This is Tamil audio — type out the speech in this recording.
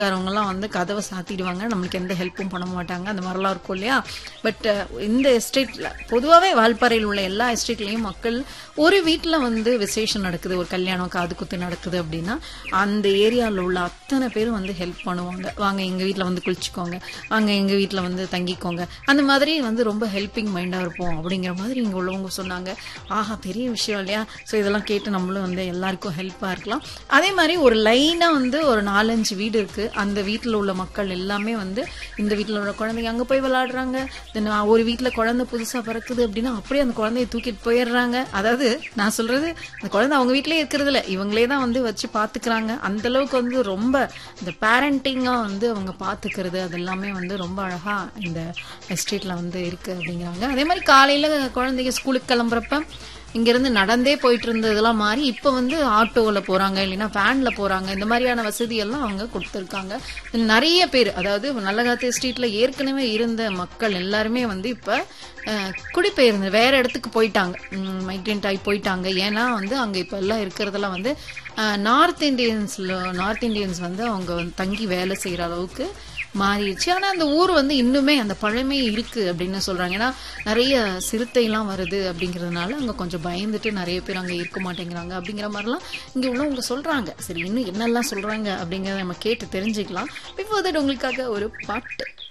எல்லாம் வந்து கதவை சாத்திடுவாங்க நம்மளுக்கு எந்த ஹெல்ப்பும் பண்ண மாட்டாங்க அந்த மாதிரிலாம் இருக்கும் இல்லையா பட் இந்த எஸ்டேட்ல பொதுவாகவே வால்பாறையில் உள்ள எல்லா எஸ்டேட்லயும் மக்கள் ஒரு வீட்டில் வந்து விசேஷம் நடக்குது ஒரு கல்யாணம் காது குத்து நடக்குது அப்படின்னா அந்த ஏரியாவில் உள்ள அத்தனை பேரும் வந்து ஹெல்ப் பண்ணுவாங்க வாங்க எங்க வீட்டில் வந்து குளிச்சுக்கோங்க வாங்க எங்க வீட்டில் வந்து தங்கிக்கோங்க அந்த மாதிரி வந்து ரொம்ப ஹெல்பிங் மைண்டாக இருப்போம் அப்படிங்கிற மாதிரி இங்கே உள்ளவங்க சொன்னாங்க ஆஹா பெரிய விஷயம் இல்லையா ஸோ இதெல்லாம் கேட்டு நம்மளும் வந்து எல்லாருக்கும் ஹெல்ப்பாக இருக்கலாம் அதே மாதிரி ஒரு லைனாக வந்து ஒரு நாலஞ்சு வீடு இருக்கு அந்த வீட்டில் உள்ள மக்கள் எல்லாமே வந்து இந்த வீட்டில் உள்ள குழந்தைங்க அங்கே போய் விளையாடுறாங்க தென் ஒரு வீட்டில் குழந்தை புதுசாக பிறக்குது அப்படின்னா அப்படியே அந்த குழந்தைய தூக்கிட்டு போயிடுறாங்க அதாவது நான் சொல்றது அந்த குழந்தை அவங்க வீட்டிலேயே இருக்கிறது இல்ல இவங்களே தான் வந்து வச்சு பார்த்துக்கிறாங்க அந்த அளவுக்கு வந்து ரொம்ப இந்த பேரண்டிங்காக வந்து அவங்க பார்த்துக்கிறது அது எல்லாமே வந்து ரொம்ப அழகா இந்த எஸ்டேட்ல வந்து இருக்கு அப்படிங்கிறாங்க அதே மாதிரி காலையில குழந்தைங்க ஸ்கூலுக்கு கிளம்புறப்ப இங்கிருந்து நடந்தே போயிட்டு இருந்ததெல்லாம் மாறி இப்போ வந்து ஆட்டோவில் போறாங்க இல்லைன்னா வேன்ல போறாங்க இந்த மாதிரியான வசதி எல்லாம் அவங்க கொடுத்துருக்காங்க நிறைய பேர் அதாவது நல்லகாத்து ஸ்ட்ரீட்ல ஏற்கனவே இருந்த மக்கள் எல்லாருமே வந்து இப்ப அஹ், குடிபெயர்ந்து வேற இடத்துக்கு போயிட்டாங்க மைக்ரேண்ட் ஆகி போயிட்டாங்க ஏன்னா வந்து அங்க இப்ப எல்லாம் இருக்கிறதெல்லாம் வந்து நார்த் இந்தியன்ஸ்ல நார்த் இந்தியன்ஸ் வந்து அவங்க வந்து தங்கி வேலை செய்யற அளவுக்கு மாறிடுச்சு ஆனா அந்த ஊர் வந்து இன்னுமே அந்த பழமை இருக்கு அப்படின்னு சொல்றாங்க ஏன்னா நிறைய சிறுத்தை எல்லாம் வருது அப்படிங்கறதுனால அங்க கொஞ்சம் பயந்துட்டு நிறைய பேர் அங்க இருக்க மாட்டேங்கிறாங்க அப்படிங்கிற மாதிரிலாம் இங்க உள்ளவங்க சொல்றாங்க சரி இன்னும் என்னெல்லாம் சொல்றாங்க அப்படிங்கறத நம்ம கேட்டு தெரிஞ்சுக்கலாம் இப்போ உங்களுக்காக ஒரு பாட்டு